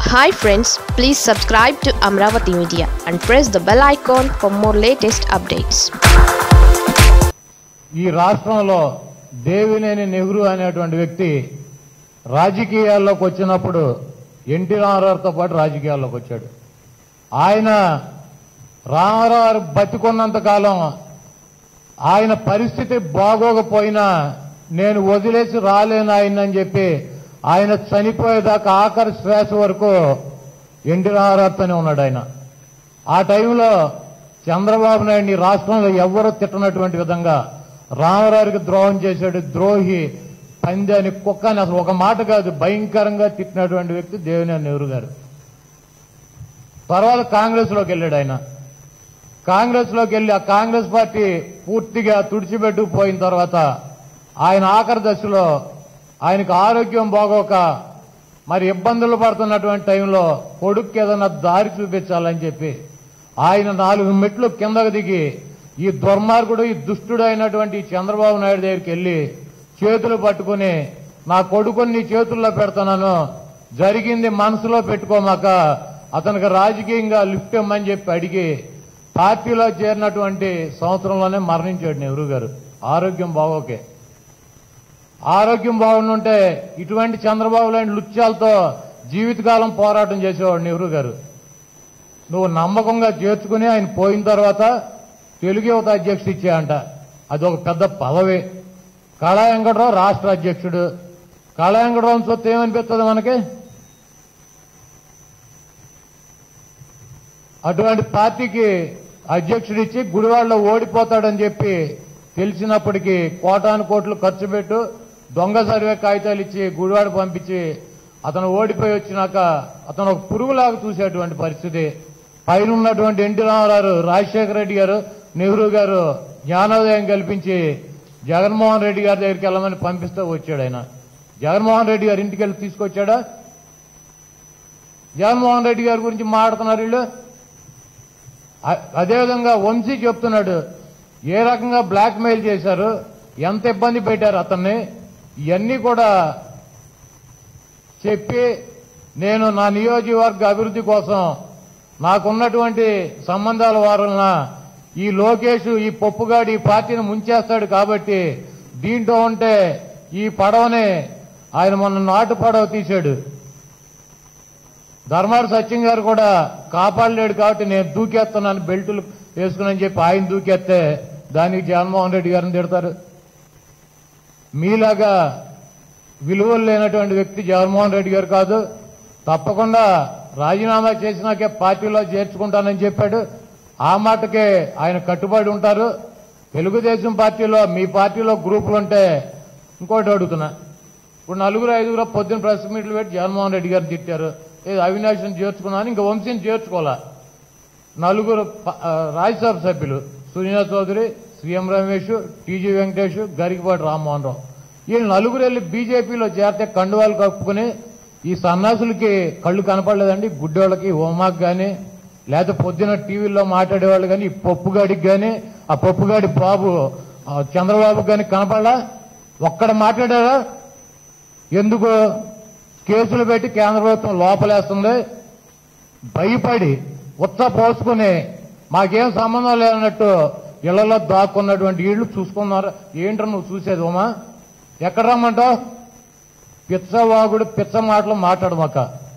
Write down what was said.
hi friends please subscribe to Amaravati media and press the bell icon for more latest updates ఈ రాష్ట్రంలో దేవినేని నెహ్రూ అనేటువంటి వ్యక్తి రాజకీయాల్లోకి వచ్చినప్పుడు ఎన్టీ రామారావుతో పాటు రాజకీయాల్లోకి వచ్చాడు ఆయన రామారావు గారు బతికున్నంత కాలం ఆయన పరిస్థితి బాగోకపోయినా నేను వదిలేసి రాలేను ఆయన అని చెప్పి ఆయన చనిపోయేదాకా ఆఖరి శ్వాస వరకు ఎన్టీ రామారావుతోనే ఉన్నాడు ఆయన ఆ టైంలో చంద్రబాబు నాయుడిని ఈ రాష్ట్రంలో ఎవ్వరూ తిట్టనటువంటి విధంగా రామరావుకి ద్రోహం చేశాడు ద్రోహి పంది అని కుక్క అని అసలు ఒక మాట కాదు భయంకరంగా తిట్టినటువంటి వ్యక్తి దేవినేని నెహ్రూ గారు తర్వాత కాంగ్రెస్ లోకి వెళ్ళాడు ఆయన కాంగ్రెస్ లోకి వెళ్ళి ఆ కాంగ్రెస్ పార్టీ పూర్తిగా తుడిచిపెట్టుకుపోయిన తర్వాత ఆయన ఆఖరి దశలో ఆయనకు ఆరోగ్యం బాగోక మరి ఇబ్బందులు పడుతున్నటువంటి టైంలో కొడుక్కి ఏదైనా దారి చూపించాలని చెప్పి ఆయన నాలుగు మెట్లు కిందకు దిగి ఈ దుర్మార్గుడు ఈ దుష్టుడు అయినటువంటి ఈ చంద్రబాబు నాయుడు దగ్గరికి వెళ్ళి చేతులు పట్టుకుని నా కొడుకుని నీ చేతుల్లో పెడుతున్నాను జరిగింది మనసులో పెట్టుకోమాక అతనికి రాజకీయంగా లిఫ్ట్ ఇమ్మని చెప్పి అడిగి పార్టీలో చేరినటువంటి సంవత్సరంలోనే మరణించాడు నెహ్రూ గారు ఆరోగ్యం బాగోకే ఆరోగ్యం బాగుండుంటే ఇటువంటి చంద్రబాబు లాంటి లుత్యాలతో జీవితకాలం పోరాటం చేసేవాడు నెహ్రూ గారు నువ్వు నమ్మకంగా చేర్చుకుని ఆయన పోయిన తర్వాత తెలుగు యువత అధ్యక్షుడు ఇచ్చాయంట అది ఒక పెద్ద పదవి కళా వెంకటరావు రాష్ట్ర అధ్యక్షుడు కళా వెంకటరావు సొత్తు ఏమనిపిస్తుంది మనకి అటువంటి పార్టీకి అధ్యక్షుడు ఇచ్చి గుడివాడలో ఓడిపోతాడని చెప్పి తెలిసినప్పటికీ కోటాను కోట్లు ఖర్చు పెట్టు దొంగ సర్వే కాగితాలు ఇచ్చి గుడివాడ పంపించి అతను ఓడిపోయి వచ్చినాక అతను ఒక పురుగులాగా చూసేటువంటి పరిస్థితి పైన ఉన్నటువంటి ఎన్టీ రామారావు రాజశేఖర రెడ్డి గారు నెహ్రూ గారు జ్ఞానోదయం కల్పించి జగన్మోహన్ రెడ్డి గారి దగ్గరికి వెళ్ళమని పంపిస్తూ వచ్చాడు ఆయన జగన్మోహన్ రెడ్డి గారి ఇంటికి వెళ్ళి తీసుకొచ్చాడా జగన్మోహన్ రెడ్డి గారి గురించి మాట్లాడుతున్నారు వీళ్ళు అ- అదేవిధంగా వంశీ చెప్తున్నాడు ఏ రకంగా బ్లాక్ మెయిల్ చేశారు ఎంత ఇబ్బంది పెట్టారు అతన్ని ఇవన్నీ కూడా చెప్పి నేను నా నియోజకవర్గ అభివృద్ధి కోసం నాకున్నటువంటి సంబంధాల వారన ఈ లోకేష్ ఈ పప్పుగాడి ఈ పార్టీని ముంచేస్తాడు కాబట్టి దీంట్లో ఉంటే ఈ పడవని ఆయన మొన్న నాటు పడవ తీశాడు ధర్మాడు సత్యం గారు కూడా కాపాడలేడు కాబట్టి నేను దూకేస్తున్నాను బెల్టులు వేసుకుని చెప్పి ఆయన దూకేస్తే దానికి జగన్మోహన్ రెడ్డి గారిని తిడతారు మీలాగా విలువలు లేనటువంటి వ్యక్తి జగన్మోహన్ రెడ్డి గారు కాదు తప్పకుండా రాజీనామా చేసినాకే పార్టీలో చేర్చుకుంటానని చెప్పాడు ఆ మాటకే ఆయన కట్టుబడి ఉంటారు తెలుగుదేశం పార్టీలో మీ పార్టీలో గ్రూపులు ఉంటే ఇంకోటి అడుగుతున్నా ఇప్పుడు నలుగురు ఐదుగురు పొద్దున్న ప్రెస్ మీట్లు పెట్టి జగన్మోహన్ రెడ్డి గారిని తిట్టారు ఏది అవినాష్ని చేర్చుకున్నాను ఇంకా వంశీని చేర్చుకోవాలా నలుగురు ప- ఆ, రాజ్యసభ సభ్యులు సునీత చౌదరి సీఎం రమేష్ టీజీ వెంకటేష్ గరికపాటి రామ్మోహన్ రావు వీళ్ళు నలుగురు వెళ్ళి బీజేపీలో చేరితే కండువాలు కప్పుకుని ఈ సన్నాసులకి కళ్ళు కనపడలేదండి గుడ్డోళ్ళకి హోమాకి కానీ లేకపోతే పొద్దున టీవీలో మాట్లాడేవాళ్ళు కానీ ఈ పప్పుగాడికి కానీ ఆ పప్పుగాడి బాబు ఆ, చంద్రబాబు కానీ కనపడలా ఒక్కడ మాట్లాడారా ఎందుకు కేసులు పెట్టి కేంద్ర ప్రభుత్వం లోపలేస్తుంది భయపడి ఉత్స పోసుకుని మాకేం సంబంధం లేనట్టు ఇళ్లలో దాక్కున్నటువంటి వీళ్ళు చూసుకున్నారు ఏంట్రా నువ్వు చూసేది ఉమా ఎక్కడ రమ్మంటావు పిచ్చవాగుడు పిచ్చ మాటలు మాట్లాడమాక